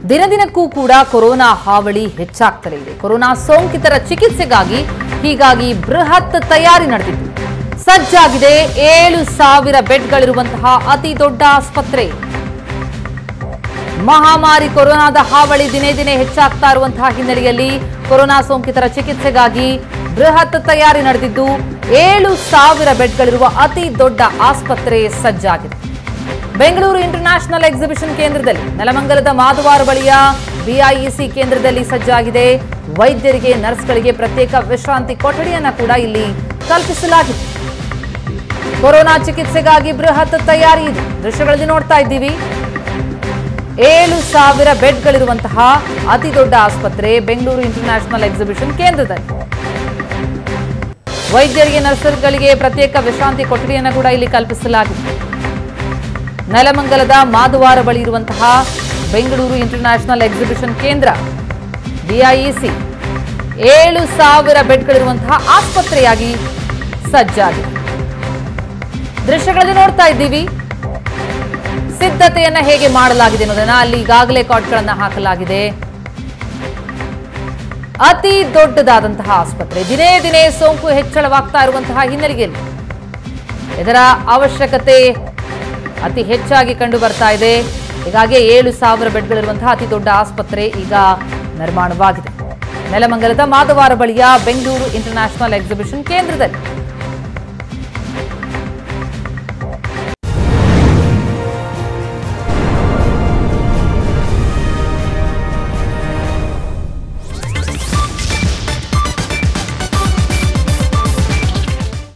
ದಿನದಿನಕ್ಕೂ ಕೂಡ ಕೊರೋನಾ ಹಾವಳಿ ಹೆಚ್ಚಾಗ್ತಲೇ ಇದೆ ಕೊರೋನಾ ಸೋಂಕಿತರ ಚಿಕಿತ್ಸೆಗಾಗಿ ಹೀಗಾಗಿ ಬೃಹತ್ ತಯಾರಿ ನಡೆದಿದ್ದು ಸಜ್ಜಾಗಿದೆ ಏಳು ಸಾವಿರ ಬೆಡ್ಗಳಿರುವಂತಹ ಅತಿ ದೊಡ್ಡ ಆಸ್ಪತ್ರೆ ಮಹಾಮಾರಿ ಕೊರೋನಾದ ಹಾವಳಿ ದಿನೇ ದಿನೇ ಹೆಚ್ಚಾಗ್ತಾ ಇರುವಂತಹ ಹಿನ್ನೆಲೆಯಲ್ಲಿ ಕೊರೋನಾ ಸೋಂಕಿತರ ಚಿಕಿತ್ಸೆಗಾಗಿ ಬೃಹತ್ ತಯಾರಿ ನಡೆದಿದ್ದು ಏಳು ಸಾವಿರ ಬೆಡ್ಗಳಿರುವ ಅತಿ ದೊಡ್ಡ ಆಸ್ಪತ್ರೆ ಸಜ್ಜಾಗಿದೆ ಬೆಂಗಳೂರು ಇಂಟರ್ನ್ಯಾಷನಲ್ ಎಕ್ಸಿಬಿಷನ್ ಕೇಂದ್ರದಲ್ಲಿ ನೆಲಮಂಗಲದ ಮಾಧವಾರ ಬಳಿಯ ಬಿಐಇಸಿ ಕೇಂದ್ರದಲ್ಲಿ ಸಜ್ಜಾಗಿದೆ ವೈದ್ಯರಿಗೆ ನರ್ಸ್ಗಳಿಗೆ ಪ್ರತ್ಯೇಕ ವಿಶ್ರಾಂತಿ ಕೊಠಡಿಯನ್ನ ಕೂಡ ಇಲ್ಲಿ ಕಲ್ಪಿಸಲಾಗಿದೆ ಕೊರೋನಾ ಚಿಕಿತ್ಸೆಗಾಗಿ ಬೃಹತ್ ತಯಾರಿ ಇದೆ ದೃಶ್ಯಗಳಲ್ಲಿ ನೋಡ್ತಾ ಇದ್ದೀವಿ ಏಳು ಸಾವಿರ ಬೆಡ್ಗಳಿರುವಂತಹ ಅತಿ ದೊಡ್ಡ ಆಸ್ಪತ್ರೆ ಬೆಂಗಳೂರು ಇಂಟರ್ನ್ಯಾಷನಲ್ ಎಕ್ಸಿಬಿಷನ್ ಕೇಂದ್ರದಲ್ಲಿ ವೈದ್ಯರಿಗೆ ನರ್ಸರ್ಗಳಿಗೆ ಪ್ರತ್ಯೇಕ ವಿಶ್ರಾಂತಿ ಕೊಠಡಿಯನ್ನು ಕೂಡ ಇಲ್ಲಿ ಕಲ್ಪಿಸಲಾಗಿದೆ ನೆಲಮಂಗಲದ ಮಾಧವಾರ ಬಳಿ ಇರುವಂತಹ ಬೆಂಗಳೂರು ಇಂಟರ್ನ್ಯಾಷನಲ್ ಎಕ್ಸಿಬಿಷನ್ ಕೇಂದ್ರ ಬಿಐಇಸಿ ಏಳು ಸಾವಿರ ಬೆಡ್ಗಳಿರುವಂತಹ ಆಸ್ಪತ್ರೆಯಾಗಿ ಸಜ್ಜಾಗಿದೆ ದೃಶ್ಯಗಳಲ್ಲಿ ನೋಡ್ತಾ ಇದ್ದೀವಿ ಸಿದ್ಧತೆಯನ್ನ ಹೇಗೆ ಮಾಡಲಾಗಿದೆ ಅನ್ನೋದನ್ನ ಅಲ್ಲಿ ಈಗಾಗಲೇ ಕಾಟ್ಗಳನ್ನ ಹಾಕಲಾಗಿದೆ ಅತಿ ದೊಡ್ಡದಾದಂತಹ ಆಸ್ಪತ್ರೆ ದಿನೇ ದಿನೇ ಸೋಂಕು ಹೆಚ್ಚಳವಾಗ್ತಾ ಇರುವಂತಹ ಹಿನ್ನೆಲೆಯಲ್ಲಿ ಇದರ ಅವಶ್ಯಕತೆ ಅತಿ ಹೆಚ್ಚಾಗಿ ಕಂಡು ಬರ್ತಾ ಇದೆ ಹೀಗಾಗಿ ಏಳು ಸಾವಿರ ಬೆಡ್ಗಳಿರುವಂತಹ ಅತಿ ದೊಡ್ಡ ಆಸ್ಪತ್ರೆ ಈಗ ನಿರ್ಮಾಣವಾಗಿದೆ ನೆಲಮಂಗಲದ ಮಾಧವಾರ ಬಳಿಯ ಬೆಂಗಳೂರು ಇಂಟರ್ನ್ಯಾಷನಲ್ ಎಕ್ಸಿಬಿಷನ್ ಕೇಂದ್ರದಲ್ಲಿ